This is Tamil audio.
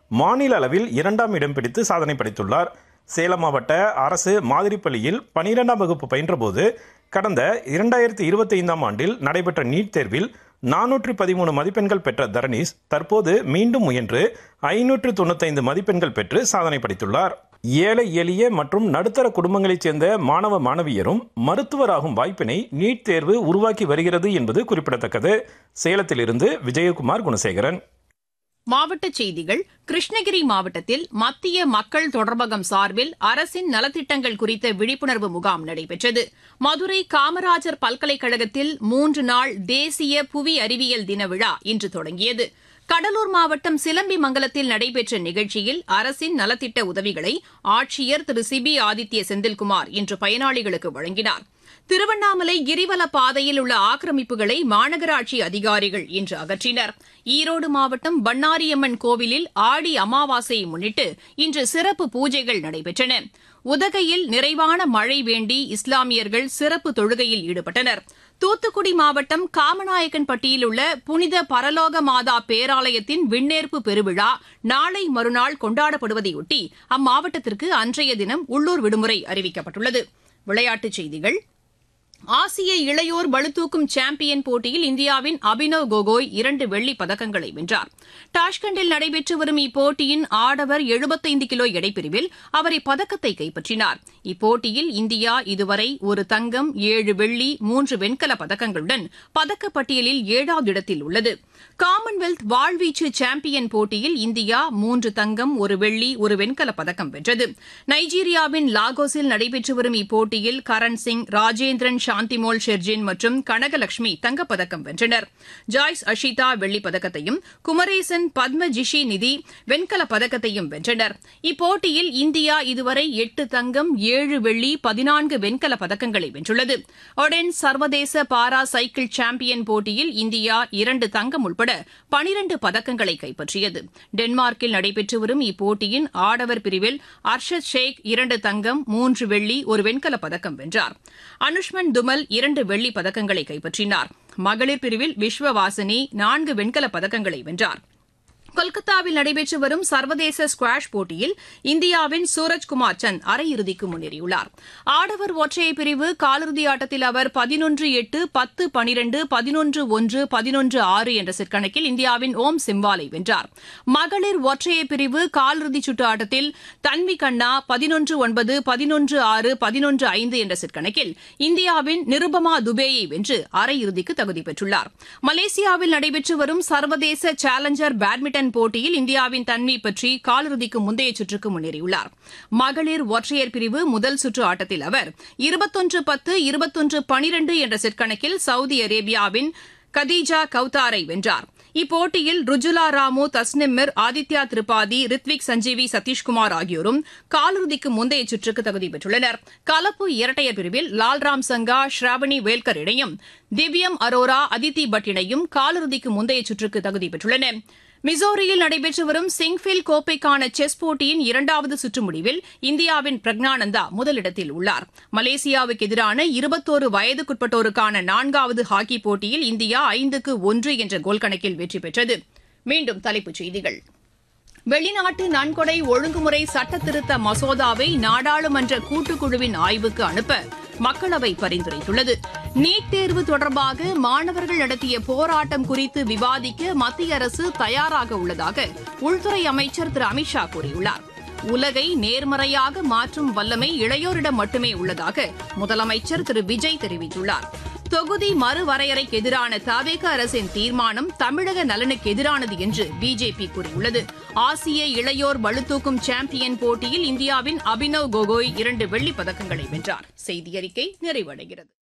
மாநில அளவில் இரண்டாம் இடம் பிடித்து சாதனை படைத்துள்ளார் சேலம் மாவட்ட அரசு மாதிரி பள்ளியில் பனிரெண்டாம் வகுப்பு பயின்றபோது கடந்த இரண்டாயிரத்தி இருபத்தி ஐந்தாம் ஆண்டில் நடைபெற்ற நீட் தேர்வில் நானூற்று பதிமூணு மதிப்பெண்கள் பெற்ற தரணீஷ் தற்போது மீண்டும் முயன்று ஐநூற்று தொண்ணூத்தைந்து மதிப்பெண்கள் பெற்று சாதனை படைத்துள்ளார் ஏழை எளிய மற்றும் நடுத்தர குடும்பங்களைச் சேர்ந்த மாணவ மாணவியரும் மருத்துவராகும் வாய்ப்பினை நீட் தேர்வு உருவாக்கி வருகிறது என்பது குறிப்பிடத்தக்கது சேலத்திலிருந்து விஜயகுமார் குணசேகரன் மாவட்டச் செய்திகள் கிருஷ்ணகிரி மாவட்டத்தில் மத்திய மக்கள் தொடர்பகம் சார்பில் அரசின் நலத்திட்டங்கள் குறித்த விழிப்புணர்வு முகாம் நடைபெற்றது மதுரை காமராஜர் பல்கலைக்கழகத்தில் மூன்று நாள் தேசிய புவி அறிவியல் தின விழா இன்று தொடங்கியது கடலூர் மாவட்டம் சிலம்பிமங்கலத்தில் நடைபெற்ற நிகழ்ச்சியில் அரசின் நலத்திட்ட உதவிகளை ஆட்சியர் திரு சிபி ஆதித்ய செந்தில்குமார் இன்று பயனாளிகளுக்கு வழங்கினார் திருவண்ணாமலை கிரிவல பாதையில் உள்ள ஆக்கிரமிப்புகளை மாநகராட்சி அதிகாரிகள் இன்று அகற்றினர் ஈரோடு மாவட்டம் பண்ணாரியம்மன் கோவிலில் ஆடி அமாவாசையை முன்னிட்டு இன்று சிறப்பு பூஜைகள் நடைபெற்றன உதகையில் நிறைவான மழை வேண்டி இஸ்லாமியர்கள் சிறப்பு தொழுகையில் ஈடுபட்டனர் தூத்துக்குடி மாவட்டம் காமநாயக்கன்பட்டியில் உள்ள புனித பரலோக மாதா பேராலயத்தின் விண்ணேற்பு பெருவிழா நாளை மறுநாள் கொண்டாடப்படுவதையொட்டி அம்மாவட்டத்திற்கு அன்றைய தினம் உள்ளூர் விடுமுறை அறிவிக்கப்பட்டுள்ளது விளையாட்டுச் செய்திகள் ஆசிய இளையோர் பளுதூக்கும் சாம்பியன் போட்டியில் இந்தியாவின் அபினவ் கோகோய் இரண்டு வெள்ளிப் பதக்கங்களை வென்றார் டாஷ்கண்டில் நடைபெற்று வரும் இப்போட்டியின் ஆடவர் எழுபத்தைந்து கிலோ எடைப்பிரிவில் அவர் இப்பதக்கத்தை கைப்பற்றினார் இப்போட்டியில் இந்தியா இதுவரை ஒரு தங்கம் ஏழு வெள்ளி மூன்று வெண்கலப் பதக்கங்களுடன் பதக்கப்பட்டியலில் ஏழாவது இடத்தில் உள்ளது காமன்வெல்த் வாழ்வீச்சு சாம்பியன் போட்டியில் இந்தியா மூன்று தங்கம் ஒரு வெள்ளி ஒரு வெண்கலப் பதக்கம் வென்றது நைஜீரியாவின் லாகோஸில் நடைபெற்று வரும் இப்போட்டியில் கரண் சிங் ராஜேந்திரன் சாந்திமோல் ஷெர்ஜின் மற்றும் கனகலட்சுமி தங்கப்பதக்கம் வென்றனர் ஜாய்ஸ் அஷிதா வெள்ளிப் பதக்கத்தையும் குமரேசன் பத்ம ஜிஷி நிதி வெண்கலப் பதக்கத்தையும் வென்றனர் இப்போட்டியில் இந்தியா இதுவரை எட்டு தங்கம் ஏழு வெள்ளி பதினான்கு வெண்கலப் பதக்கங்களை வென்றுள்ளது ஒடென் சர்வதேச பாரா சைக்கிள் சாம்பியன் போட்டியில் இந்தியா இரண்டு தங்கம் உட்பட பனிரண்டு பதக்கங்களை கைப்பற்றியது டென்மார்க்கில் நடைபெற்று வரும் இப்போட்டியின் ஆடவர் பிரிவில் அர்ஷத் ஷேக் இரண்டு தங்கம் மூன்று வெள்ளி ஒரு வெண்கலப் பதக்கம் வென்றார் அனுஷ்மன் துமல் இரண்டு வெள்ளிப் பதக்கங்களை கைப்பற்றினார் மகளிர் பிரிவில் விஸ்வவாசினி நான்கு வெண்கலப் பதக்கங்களை வென்றார் கொல்கத்தாவில் நடைபெற்று வரும் சர்வதேச ஸ்குவாஷ் போட்டியில் இந்தியாவின் சூரஜ்குமார் சந்த் அரையிறுதிக்கு முன்னேறியுள்ளார் ஆடவர் ஒற்றையர் பிரிவு காலிறுதி ஆட்டத்தில் அவர் பதினொன்று எட்டு பத்து பனிரெண்டு பதினொன்று ஒன்று பதினொன்று ஆறு என்ற செட் கணக்கில் இந்தியாவின் ஓம் சிம்வாலை வென்றார் மகளிர் ஒற்றையர் பிரிவு காலிறுதிச் சுற்று ஆட்டத்தில் தன்வி கண்ணா பதினொன்று ஒன்பது பதினொன்று ஆறு பதினொன்று ஐந்து என்ற செட் கணக்கில் இந்தியாவின் நிருபமா துபேயை வென்று அரையிறுதிக்கு தகுதி பெற்றுள்ளார் மலேசியாவில் நடைபெற்று வரும் சர்வதேச சேலஞ்சர் பேட்மிண்டன் போட்டியில் இந்தியாவின் தன்வி பற்றி காலிறுதிக்கு முந்தைய சுற்றுக்கு முன்னேறியுள்ளார் மகளிர் ஒற்றையர் பிரிவு முதல் சுற்று ஆட்டத்தில் அவர் இருபத்தொன்று பத்து இருபத்தொன்று பனிரெண்டு என்ற செட் கணக்கில் சவுதி அரேபியாவின் கதீஜா கவுதாரை வென்றார் இப்போட்டியில் ருஜுலா ராமு தஸ்னிமிர் ஆதித்யா திரிபாதி ரித்விக் சஞ்சீவி சதீஷ்குமார் ஆகியோரும் காலிறுதிக்கு முந்தைய சுற்றுக்கு தகுதி பெற்றுள்ளனர் கலப்பு இரட்டையர் பிரிவில் லால்ராம் சங்கா ஸ்ராவணி வேல்கர் இணையும் திவ்யம் அரோரா அதித்தி பட் இணையும் காலிறுதிக்கு முந்தைய சுற்றுக்கு தகுதி பெற்றுள்ளன மிசோரியில் நடைபெற்று வரும் சிங்ஃபில் கோப்பைக்கான செஸ் போட்டியின் இரண்டாவது சுற்று முடிவில் இந்தியாவின் பிரக்னானந்தா முதலிடத்தில் உள்ளார் மலேசியாவுக்கு எதிரான இருபத்தோரு வயதுக்குட்பட்டோருக்கான நான்காவது ஹாக்கி போட்டியில் இந்தியா ஐந்துக்கு ஒன்று என்ற கோல் கணக்கில் வெற்றி பெற்றது மீண்டும் தலைப்புச் செய்திகள் வெளிநாட்டு நன்கொடை ஒழுங்குமுறை சட்டத்திருத்த மசோதாவை நாடாளுமன்ற கூட்டுக்குழுவின் ஆய்வுக்கு அனுப்ப மக்களவை பரிந்துரைத்துள்ளது நீட் தேர்வு தொடர்பாக மாணவர்கள் நடத்திய போராட்டம் குறித்து விவாதிக்க மத்திய அரசு தயாராக உள்ளதாக உள்துறை அமைச்சர் திரு அமித்ஷா கூறியுள்ளார் உலகை நேர்மறையாக மாற்றும் வல்லமை இளையோரிடம் மட்டுமே உள்ளதாக முதலமைச்சர் திரு விஜய் தெரிவித்துள்ளார் தொகுதி மறுவரையறைக்கு எதிரான தவேக அரசின் தீர்மானம் தமிழக நலனுக்கு எதிரானது என்று பிஜேபி கூறியுள்ளது ஆசிய இளையோர் பளுதூக்கும் சாம்பியன் போட்டியில் இந்தியாவின் அபினவ் கோகோய் இரண்டு வெள்ளிப் பதக்கங்களை வென்றார் செய்தியறிக்கை நிறைவடைகிறது